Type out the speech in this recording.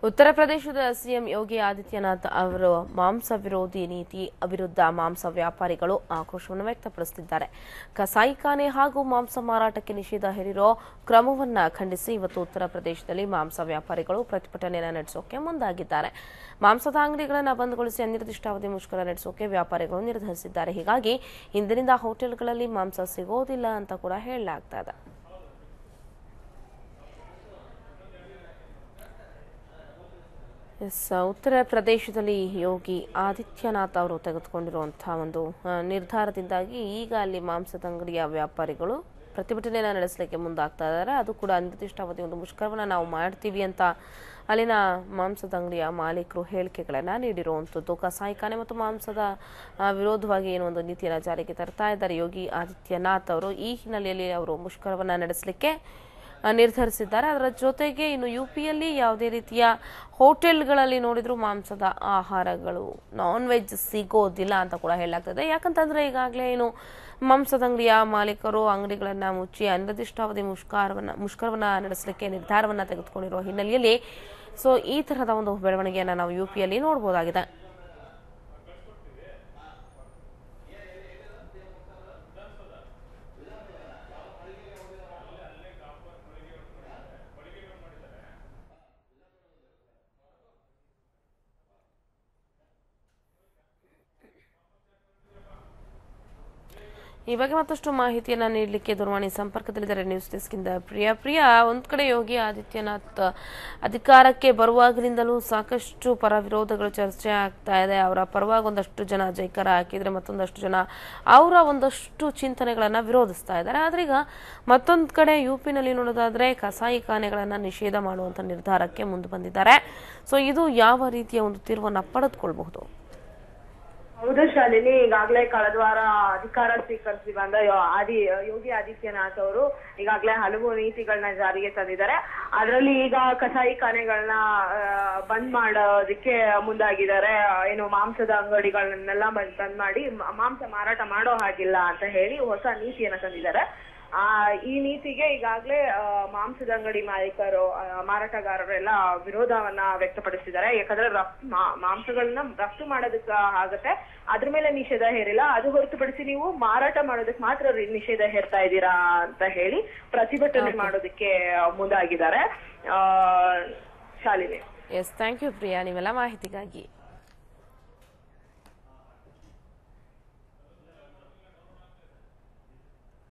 ಉತ್ತರ ಪ್ರದೇಶದ ಸಿಎಂ ಯೋಗಿ ಆದಿತ್ಯನಾಥ್ ಅವರು ಮಾಂಸ ವಿರೋಧಿ ನೀತಿ ವಿರುದ್ಧ ಮಾಂಸ ವ್ಯಾಪಾರಿಗಳು ಆಕ್ರೋಶವನ್ನು ವ್ಯಕ್ತಪಡಿಸುತ್ತಿದ್ದಾರೆ ಕಸಾಯಿಖಾನೆ ಹಾಗೂ ಮಾಂಸ ಮಾರಾಟಕ್ಕೆ ನಿಷೇಧ ಹೇರಿರೋ ಕ್ರಮವನ್ನ ಖಂಡಿಸಿ ಇವತ್ತು ಉತ್ತರ ಪ್ರದೇಶದಲ್ಲಿ ಮಾಂಸ ವ್ಯಾಪಾರಿಗಳು ಪ್ರತಿಭಟನೆಯನ್ನು ನಡೆಸೋಕೆ ಮುಂದಾಗಿದ್ದಾರೆ ಮಾಂಸದ ಅಂಗಡಿಗಳನ್ನು ಬಂದ್ಗೊಳಿಸಿ ಅನಿರ್ದಿಷ್ಟಾವಧಿ ಮುಷ್ಕರ ನಡೆಸೋಕೆ ವ್ಯಾಪಾರಿಗಳು ನಿರ್ಧರಿಸಿದ್ದಾರೆ ಹೀಗಾಗಿ ಇಂದಿನಿಂದ ಹೋಟೆಲ್ಗಳಲ್ಲಿ ಮಾಂಸ ಸಿಗೋದಿಲ್ಲ ಅಂತ ಕೂಡ ಹೇಳಲಾಗ್ತಾ ಇದೆ ಎಸ್ ಉತ್ತರ ಪ್ರದೇಶದಲ್ಲಿ ಯೋಗಿ ಆದಿತ್ಯನಾಥ್ ಅವರು ತೆಗೆದುಕೊಂಡಿರುವಂತಹ ಒಂದು ಆ, ನಿರ್ಧಾರದಿಂದಾಗಿ ಈಗ ಅಲ್ಲಿ ಮಾಂಸದ ಅಂಗಡಿಯ ವ್ಯಾಪಾರಿಗಳು ಪ್ರತಿಭಟನೆಯನ್ನು ನಡೆಸಲಿಕ್ಕೆ ಮುಂದಾಗ್ತಾ ಇದ್ದಾರೆ ಅದು ಕೂಡ ಅನಿರ್ದಿಷ್ಟಾವಧಿ ಒಂದು ಮುಷ್ಕರವನ್ನು ನಾವು ಮಾಡ್ತೀವಿ ಅಂತ ಅಲ್ಲಿನ ಮಾಂಸದ ಅಂಗಡಿಯ ಮಾಲೀಕರು ಹೇಳಿಕೆಗಳನ್ನು ನೀಡಿರುವಂಥದ್ದು ಕಸಾಯಿಖಾನೆ ಮತ್ತು ಮಾಂಸದ ಆ, ವಿರೋಧವಾಗಿ ಏನು ಒಂದು ನೀತಿಯನ್ನು ಜಾರಿಗೆ ತರ್ತಾ ಇದ್ದಾರೆ ಯೋಗಿ ಆದಿತ್ಯನಾಥ್ ಅವರು ಈ ಹಿನ್ನೆಲೆಯಲ್ಲಿ ಅವರು ಮುಷ್ಕರವನ್ನು ನಡೆಸಲಿಕ್ಕೆ ಆ, ನಿರ್ಧರಿಸಿದ್ದಾರೆ ಅದರ ಜೊತೆಗೆ ಇನ್ನು ಯು ಪಿಯಲ್ಲಿ ಯಾವುದೇ ರೀತಿಯ ಹೋಟೆಲ್ಗಳಲ್ಲಿ ನೋಡಿದ್ರು ಮಾಂಸದ ಆಹಾರಗಳು ನಾನ್ ವೆಜ್ ಸಿಗೋದಿಲ್ಲ ಅಂತ ಕೂಡ ಹೇಳಲಾಗ್ತದೆ ಯಾಕಂತಂದ್ರೆ ಈಗಾಗಲೇ ಏನು ಮಾಂಸದ ಅಂಗಡಿಯ ಮಾಲೀಕರು ಅಂಗಡಿಗಳನ್ನ ಮುಚ್ಚಿ ಅನಿರ್ದಿಷ್ಟಾವಧಿ ಮುಷ್ಕರವನ್ನ ಮುಷ್ಕರವನ್ನ ನಡೆಸಲಿಕ್ಕೆ ನಿರ್ಧಾರವನ್ನ ತೆಗೆದುಕೊಂಡಿರುವ ಹಿನ್ನೆಲೆಯಲ್ಲಿ ಸೊ ಈ ತರಹದ ಒಂದು ಬೆಳವಣಿಗೆಯನ್ನ ನಾವು ಯು ಪಿಯಲ್ಲಿ ನೋಡಬಹುದಾಗಿದೆ ಈ ಬಗ್ಗೆ ಮತ್ತಷ್ಟು ಮಾಹಿತಿಯನ್ನ ನೀಡಲಿಕ್ಕೆ ದೂರವಾಣಿ ಸಂಪರ್ಕದಲ್ಲಿದ್ದಾರೆ ನ್ಯೂಸ್ ಡೆಸ್ಕಿಂದ ಪ್ರಿಯ ಪ್ರಿಯ ಒಂದ್ ಕಡೆ ಯೋಗಿ ಆದಿತ್ಯನಾಥ್ ಅಧಿಕಾರಕ್ಕೆ ಬರುವಾಗಲಿಂದಲೂ ಸಾಕಷ್ಟು ಪರ ವಿರೋಧಗಳು ಚರ್ಚೆ ಆಗ್ತಾ ಇದೆ ಅವರ ಪರವಾಗಿ ಒಂದಷ್ಟು ಜನ ಜೈಕಾರ ಹಾಕಿದ್ರೆ ಮತ್ತೊಂದಷ್ಟು ಜನ ಅವರ ಒಂದಷ್ಟು ಚಿಂತನೆಗಳನ್ನ ವಿರೋಧಿಸ್ತಾ ಇದ್ದಾರೆ ಆದ್ರೆ ಈಗ ಮತ್ತೊಂದ್ ಕಡೆ ಯು ಪಿನಲ್ಲಿ ನೋಡೋದಾದ್ರೆ ಕಸಾಯಿಖಾನೆಗಳನ್ನ ನಿಷೇಧ ಮಾಡುವಂತ ನಿರ್ಧಾರಕ್ಕೆ ಮುಂದೆ ಬಂದಿದ್ದಾರೆ ಸೊ ಇದು ಯಾವ ರೀತಿಯ ಒಂದು ತೀರ್ವನ್ನ ಪಡೆದುಕೊಳ್ಬಹುದು ಹೌದು ಶಾಲಿನಿ ಈಗಾಗಲೇ ಕಳೆದ ವಾರ ಅಧಿಕಾರ ಸ್ವೀಕರಿಸಿ ಬಂದ ಯೋ- ಆದಿ ಯೋಗಿ ಆದಿತ್ಯನಾಥ್ ಅವರು ಈಗಾಗಲೇ ಹಲವು ನೀತಿಗಳನ್ನ ಜಾರಿಗೆ ತಂದಿದ್ದಾರೆ ಅದರಲ್ಲಿ ಈಗ ಕಸಾಯಿಖಾನೆಗಳನ್ನ ಆ, ಬಂದ್ ಮಾಡೋದಕ್ಕೆ ಮುಂದಾಗಿದ್ದಾರೆ ಆ, ಏನು ಮಾಂಸದ ಅಂಗಡಿಗಳನ್ನೆಲ್ಲ ಬಂದ್ ಬಂದ್ ಮಾಡಿ ಮ- ಮಾಂಸ ಮಾರಾಟ ಮಾಡೋ ಹಾಗಿಲ್ಲ ಅಂತ ಹೇಳಿ ಹೊಸ ನೀತಿಯನ್ನ ತಂದಿದ್ದಾರೆ ಆ ಈ ನೀತಿಗೆ ಈಗಾಗಲೇ ಮಾಂಸದ ಅಂಗಡಿ ಮಾಲೀಕರು ಆ, ಮಾರಾಟಗಾರರೆಲ್ಲ ವಿರೋಧವನ್ನ ವ್ಯಕ್ತಪಡಿಸಿದ್ದಾರೆ ಯಾಕಂದ್ರೆ ರಫ್ತು ಮಾ- ಮಾಂಸಗಳನ್ನ ರಫ್ತು ಮಾಡೋದಕ್ಕೆ ಆಗತ್ತೆ ಅದ್ರ ಮೇಲೆ ನಿಷೇಧ ಹೇರಿಲ್ಲ ಅದು ಹೊರತುಪಡಿಸಿ ನೀವು ಮಾರಾಟ ಮಾಡೋದಕ್ಕೆ ಮಾತ್ರ ರಿ- ನಿಷೇಧ ಹೇರ್ತಾ ಇದ್ದೀರಾ ಅಂತ ಹೇಳಿ ಪ್ರತಿಭಟನೆ ಮಾಡೋದಕ್ಕೆ ಮುಂದಾಗಿದ್ದಾರೆ ಆ Shalini yes thank you Priya ನೀವೆಲ್ಲ ಮಾಹಿತಿಗಾಗಿ